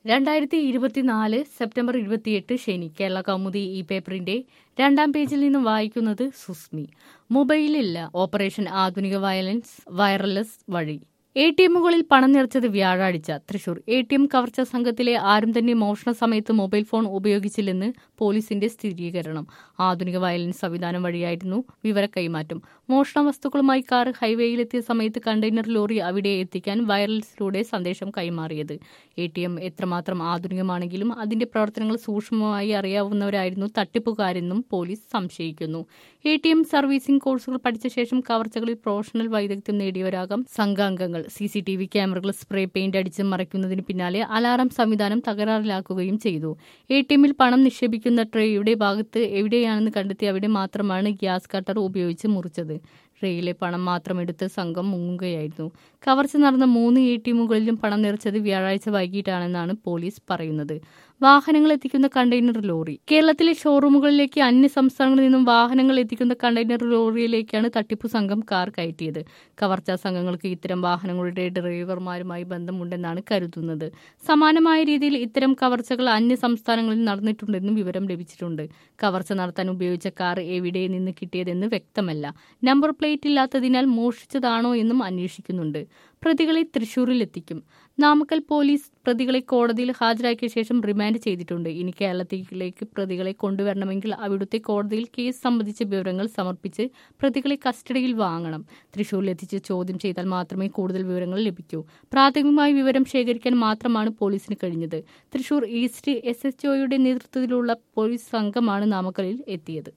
രണ്ടായിരത്തി ഇരുപത്തിനാല് സെപ്റ്റംബർ ഇരുപത്തിയെട്ട് ശനി കേരള കൗമുദി ഈ പേപ്പറിന്റെ രണ്ടാം പേജിൽ നിന്നും വായിക്കുന്നത് സുസ്മി മൊബൈലില്ല ഓപ്പറേഷൻ ആധുനിക വയലൻസ് വയർലെസ് വഴി എ ടി എമ്മുകളിൽ പണം നിറച്ചത് വ്യാഴാഴ്ച തൃശൂർ എ ടി എം കവർച്ച സംഘത്തിലെ ആരും തന്നെ മോഷണ സമയത്ത് മൊബൈൽ ഫോൺ ഉപയോഗിച്ചില്ലെന്ന് പോലീസിന്റെ സ്ഥിരീകരണം ആധുനിക വയലൻസ് സംവിധാനം വഴിയായിരുന്നു വിവര കൈമാറ്റം മോഷണ വസ്തുക്കളുമായി കാർ ഹൈവേയിലെത്തിയ സമയത്ത് കണ്ടെയ്നർ ലോറി അവിടെ എത്തിക്കാൻ വയർലെസിലൂടെ സന്ദേശം കൈമാറിയത് എ ടി എം എത്രമാത്രം ആധുനികമാണെങ്കിലും അതിന്റെ പ്രവർത്തനങ്ങൾ സൂക്ഷ്മമായി അറിയാവുന്നവരായിരുന്നു തട്ടിപ്പുകാരെന്നും പോലീസ് സംശയിക്കുന്നു എ ടി എം സർവീസിംഗ് കോഴ്സുകൾ പഠിച്ച ശേഷം കവർച്ചകളിൽ പ്രൊഫഷണൽ വൈദഗ്ധ്യം നേടിയവരാകാം സംഘാംഗങ്ങൾ സി സി ടി വി ക്യാമറകൾ സ്പ്രേ പെയിന്റ് അടിച്ച് മറയ്ക്കുന്നതിന് പിന്നാലെ അലാറം സംവിധാനം തകരാറിലാക്കുകയും ചെയ്തു എ ടി എമ്മിൽ പണം നിക്ഷേപിക്കുന്ന ട്രേയുടെ ഭാഗത്ത് എവിടെയാണെന്ന് കണ്ടെത്തി അവിടെ മാത്രമാണ് ഗ്യാസ് കട്ടർ ഉപയോഗിച്ച് മുറിച്ചത് ട്രേയിലെ പണം മാത്രം എടുത്ത് സംഘം മുങ്ങുകയായിരുന്നു കവർച്ച നടന്ന മൂന്ന് എ ടി എമ്മുകളിലും പണം നിറച്ചത് വ്യാഴാഴ്ച വൈകിട്ടാണെന്നാണ് പോലീസ് പറയുന്നത് വാഹനങ്ങൾ എത്തിക്കുന്ന കണ്ടെയ്നർ ലോറി കേരളത്തിലെ ഷോറൂമുകളിലേക്ക് അന്യ സംസ്ഥാനങ്ങളിൽ നിന്നും വാഹനങ്ങൾ എത്തിക്കുന്ന കണ്ടെയ്നർ ലോറിയിലേക്കാണ് തട്ടിപ്പു സംഘം കാർ കയറ്റിയത് കവർച്ചാ സംഘങ്ങൾക്ക് ഇത്തരം വാഹനങ്ങളുടെ ഡ്രൈവർമാരുമായി ബന്ധമുണ്ടെന്നാണ് കരുതുന്നത് സമാനമായ രീതിയിൽ ഇത്തരം കവർച്ചകൾ അന്യ സംസ്ഥാനങ്ങളിൽ നടന്നിട്ടുണ്ടെന്നും വിവരം ലഭിച്ചിട്ടുണ്ട് കവർച്ച നടത്താൻ ഉപയോഗിച്ച കാർ എവിടെ നിന്ന് കിട്ടിയതെന്ന് വ്യക്തമല്ല നമ്പർ പ്ലേറ്റ് ഇല്ലാത്തതിനാൽ മോഷ്ടിച്ചതാണോ എന്നും അന്വേഷിക്കുന്നുണ്ട് പ്രതികളെ തൃശൂരിലെത്തിക്കും നാമക്കൽ പോലീസ് പ്രതികളെ കോടതിയിൽ ഹാജരാക്കിയ ശേഷം റിമാൻഡ് ചെയ്തിട്ടുണ്ട് ഇനി കേരളത്തിലേക്ക് പ്രതികളെ കൊണ്ടുവരണമെങ്കിൽ അവിടുത്തെ കോടതിയിൽ കേസ് സംബന്ധിച്ച വിവരങ്ങൾ സമർപ്പിച്ച് പ്രതികളെ കസ്റ്റഡിയിൽ വാങ്ങണം തൃശൂരിലെത്തിച്ച് ചോദ്യം ചെയ്താൽ മാത്രമേ കൂടുതൽ വിവരങ്ങൾ ലഭിക്കൂ പ്രാഥമികമായി വിവരം ശേഖരിക്കാൻ മാത്രമാണ് പോലീസിന് കഴിഞ്ഞത് തൃശൂർ ഈസ്റ്റ് എസ് എച്ച് ഒയുടെ നേതൃത്വത്തിലുള്ള പോലീസ് സംഘമാണ് നാമക്കലിൽ എത്തിയത്